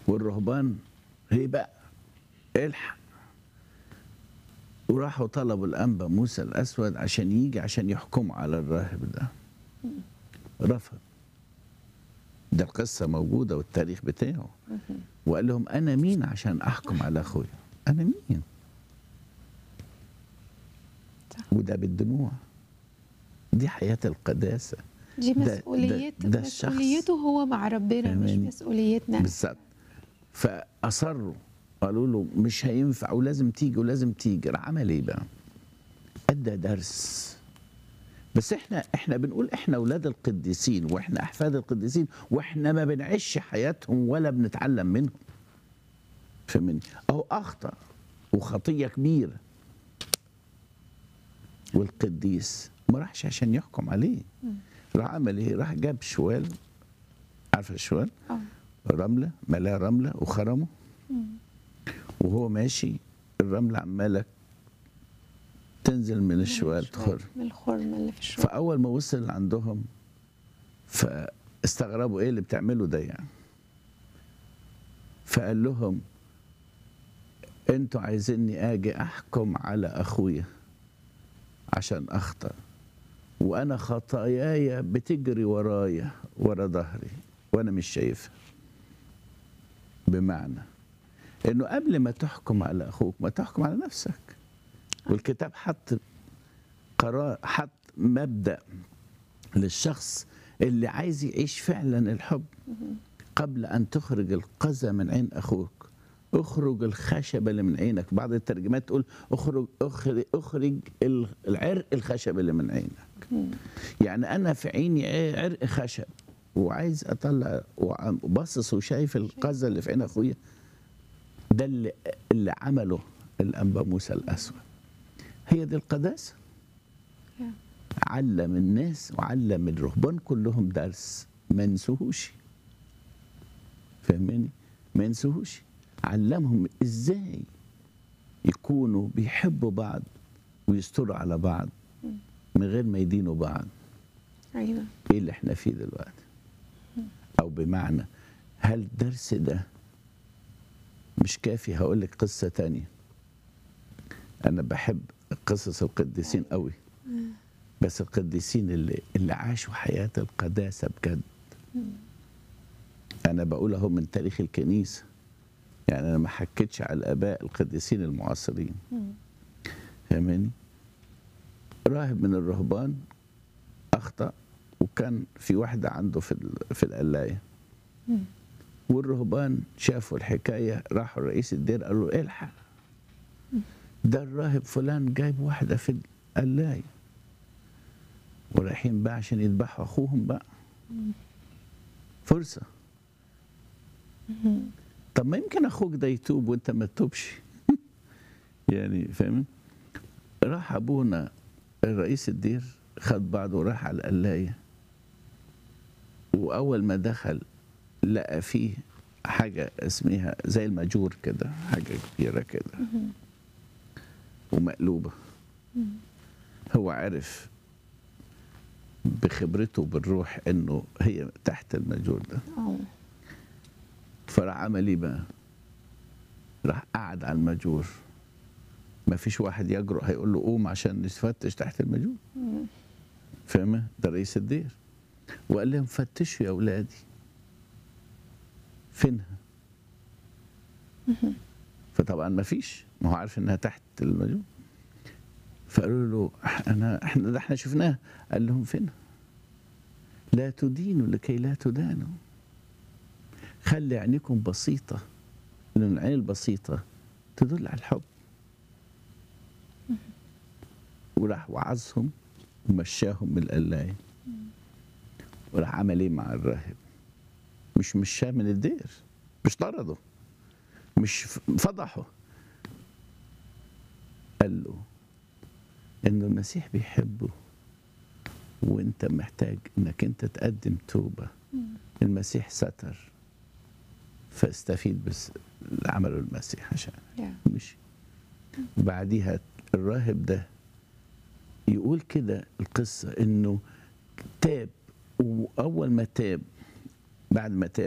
والرهبان هي بقى الحق وراحوا طلبوا الأنبا موسى الأسود عشان يجي عشان يحكموا على الراهب ده رفض ده القصة موجودة والتاريخ بتاعه وقال لهم أنا مين عشان أحكم على أخويا أنا مين صح. وده بالدموع دي حياة القداسة دي ده- مسؤولية ده الشخص. مسؤوليته هو مع ربنا مش فاهماني؟ مسؤوليتنا بالظبط فاصروا قالوا له مش هينفع ولازم تيجي ولازم تيجي راح عمل ايه بقى؟ ادى درس بس احنا احنا بنقول احنا اولاد القديسين واحنا احفاد القديسين واحنا ما بنعيش حياتهم ولا بنتعلم منهم فاهمني؟ اهو اخطا وخطيه كبيره والقديس ما راحش عشان يحكم عليه راح عمل ايه؟ راح جاب شوال عارفه الشوال؟ اه رمله ملاه رمله وخرمه وهو ماشي الرمله عماله تنزل من الشوال تخر من الخرم اللي في الشوال فاول ما وصل عندهم فاستغربوا ايه اللي بتعمله ده يعني فقال لهم انتوا عايزيني اجي احكم على اخويا عشان اخطا وانا خطاياي بتجري ورايا ورا ظهري وانا مش شايفها بمعنى انه قبل ما تحكم على اخوك ما تحكم على نفسك والكتاب حط قرار حط مبدا للشخص اللي عايز يعيش فعلا الحب قبل ان تخرج القذى من عين اخوك اخرج الخشبه اللي من عينك بعض الترجمات تقول اخرج اخرج, أخرج ال- العرق الخشب اللي من عينك يعني انا في عيني ع- عرق خشب وعايز اطلع وباصص وشايف القذى اللي في عين اخويا ده اللي, اللي عمله الانبا موسى الاسود هي دي القداسه علم الناس وعلم الرهبان كلهم درس ما ينسوهوش فاهماني ما ينسوهوش علمهم ازاي يكونوا بيحبوا بعض ويستروا على بعض من غير ما يدينوا بعض ايوه ايه اللي احنا فيه دلوقتي او بمعنى هل الدرس ده مش كافي هقول لك قصه تانية انا بحب قصص القديسين قوي بس القديسين اللي اللي عاشوا حياه القداسه بجد انا بقول اهو من تاريخ الكنيسه يعني انا ما حكيتش على الاباء القديسين المعاصرين فاهماني راهب من الرهبان اخطا وكان في واحده عنده في ال- في القلايه والرهبان شافوا الحكايه راحوا رئيس الدير قالوا له الحق ده الراهب فلان جايب واحده في القلايه ورايحين بقى عشان يذبحوا اخوهم بقى فرصه طب ما يمكن اخوك ده يتوب وانت ما تتوبش يعني فاهم راح ابونا الرئيس الدير خد بعضه وراح على القلايه واول ما دخل لقى فيه حاجه اسمها زي الماجور كده حاجه كبيره كده ومقلوبه هو عرف بخبرته بالروح انه هي تحت الماجور ده اه فراح عمل ايه بقى؟ راح قعد على الماجور ما فيش واحد يجرؤ هيقول له قوم عشان نفتش تحت الماجور فاهمة؟ ده رئيس الدير وقال لهم فتشوا يا اولادي فينها؟ فطبعا ما فيش ما هو عارف انها تحت الماجور فقالوا له انا احنا ده احنا شفناها قال لهم فينها؟ لا تدينوا لكي لا تدانوا خلي عينيكم بسيطة لأن العين البسيطة تدل على الحب وراح وعظهم ومشاهم من القلاية وراح عمل ايه مع الراهب مش مشاه من الدير مش طرده مش ف- فضحه قال له ان المسيح بيحبه وانت محتاج انك انت تقدم توبه المسيح ستر فاستفيد بس اللي عمله المسيح عشان يا. مشي بعديها الراهب ده يقول كده القصة انه تاب واول ما تاب بعد ما تاب